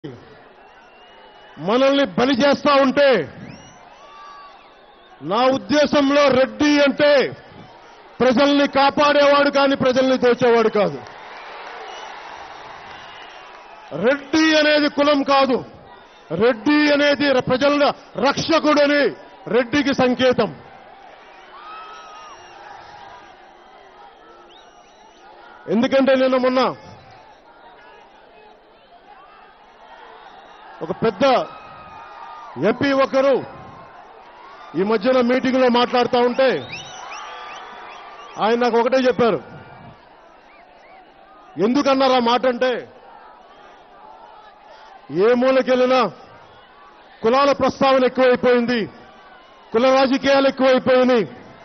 మనల్ని బలి చేస్తా ఉంటే నా ఉద్దేశంలో రెడ్డి అంటే ప్రజల్ని కాపాడేవాడు కానీ ప్రజల్ని దోచేవాడు కాదు రెడ్డి అనేది కులం కాదు రెడ్డి అనేది ప్రజల రక్షకుడని రెడ్డికి సంకేతం ఎందుకంటే నిన్న మొన్న ఒక పెద్ద ఎంపీ ఒకరు ఈ మధ్యన మీటింగ్లో మాట్లాడుతూ ఉంటే ఆయన నాకు ఒకటే చెప్పారు ఎందుకన్నారు ఆ మాట అంటే ఏ మూలకెళ్ళినా కులాల ప్రస్తావన ఎక్కువైపోయింది కుల రాజకీయాలు ఎక్కువైపోయినాయి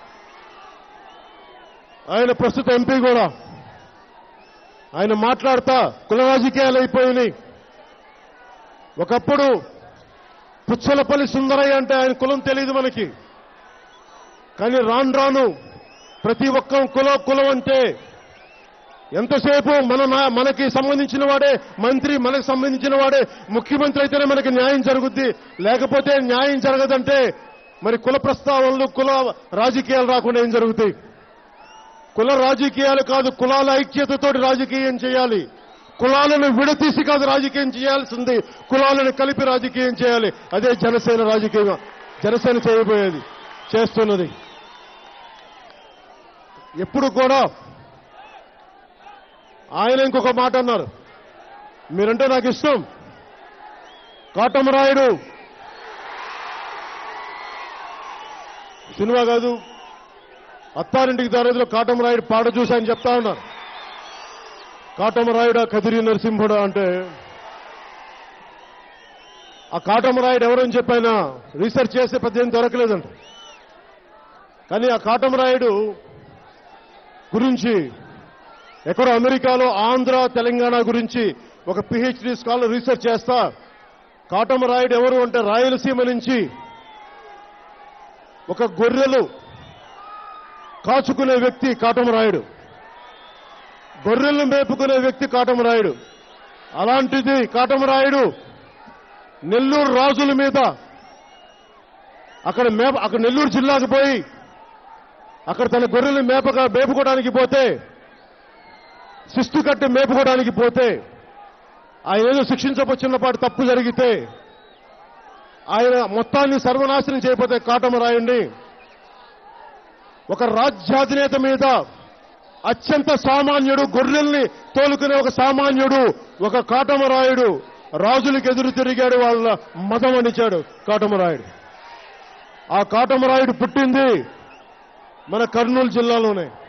ఆయన ప్రస్తుత ఎంపీ కూడా ఆయన మాట్లాడతా కుల రాజకీయాలు అయిపోయినాయి ఒకప్పుడు పుచ్చలపల్లి సుందరయ్య అంటే ఆయన కులం తెలియదు మనకి కానీ రాను రాను ప్రతి ఒక్క కులం కులం అంటే ఎంతసేపు మన నా- మనకి సంబంధించిన వాడే మంత్రి మనకు సంబంధించిన వాడే ముఖ్యమంత్రి అయితేనే మనకి న్యాయం జరుగుద్ది లేకపోతే న్యాయం జరగదంటే మరి కుల ప్రస్తావనలు కుల రాజకీయాలు రాకుండా ఏం జరుగుతాయి కుల రాజకీయాలు కాదు కులాల ఐక్యతతోటి రాజకీయం చేయాలి కులాలను విడతీసి కాదు రాజకీయం చేయాల్సింది కులాలను కలిపి రాజకీయం చేయాలి అదే జనసేన రాజకీయం జనసేన చేయబోయేది చేస్తున్నది ఎప్పుడు కూడా ఆయన ఇంకొక మాట అన్నారు మీరంటే నాకు ఇష్టం కాటమరాయుడు సినిమా కాదు అత్తారింటికి దారిలో కాటమరాయుడు పాట చూశాయని చెప్తా ఉన్నారు కాటమరాయుడా కదిరి నరసింహుడా అంటే ఆ కాటమరాయుడు ఎవరని చెప్పైనా రీసెర్చ్ చేస్తే పెద్ద ఏం దొరకలేదంట కానీ ఆ కాటమరాయుడు గురించి ఎక్కడో అమెరికాలో ఆంధ్ర తెలంగాణ గురించి ఒక పిహెచ్డి స్కాలర్ రీసెర్చ్ చేస్తా కాటమరాయుడు ఎవరు అంటే రాయలసీమ నుంచి ఒక గొర్రెలు కాచుకునే వ్యక్తి కాటమరాయుడు గొర్రెలను మేపుకునే వ్యక్తి కాటమరాయుడు అలాంటిది కాటమరాయుడు నెల్లూరు రాజుల మీద అక్కడ మేప అక్కడ నెల్లూరు జిల్లాకు పోయి అక్కడ తన గొర్రెలు మేపక మేపుకోవడానికి పోతే శిస్తు కట్టి మేపుకోవడానికి పోతే ఆయన ఏదో శిక్షించవచ్చినపాటు తప్పు జరిగితే ఆయన మొత్తాన్ని సర్వనాశనం చేయకపోతే కాటమరాయుడిని ఒక రాజ్యాధినేత మీద అత్యంత సామాన్యుడు గొర్రెల్ని తోలుకునే ఒక సామాన్యుడు ఒక కాటమరాయుడు రాజులకు ఎదురు తిరిగాడు వాళ్ళ మతం అనిచాడు కాటమరాయుడు ఆ కాటమరాయుడు పుట్టింది మన కర్నూలు జిల్లాలోనే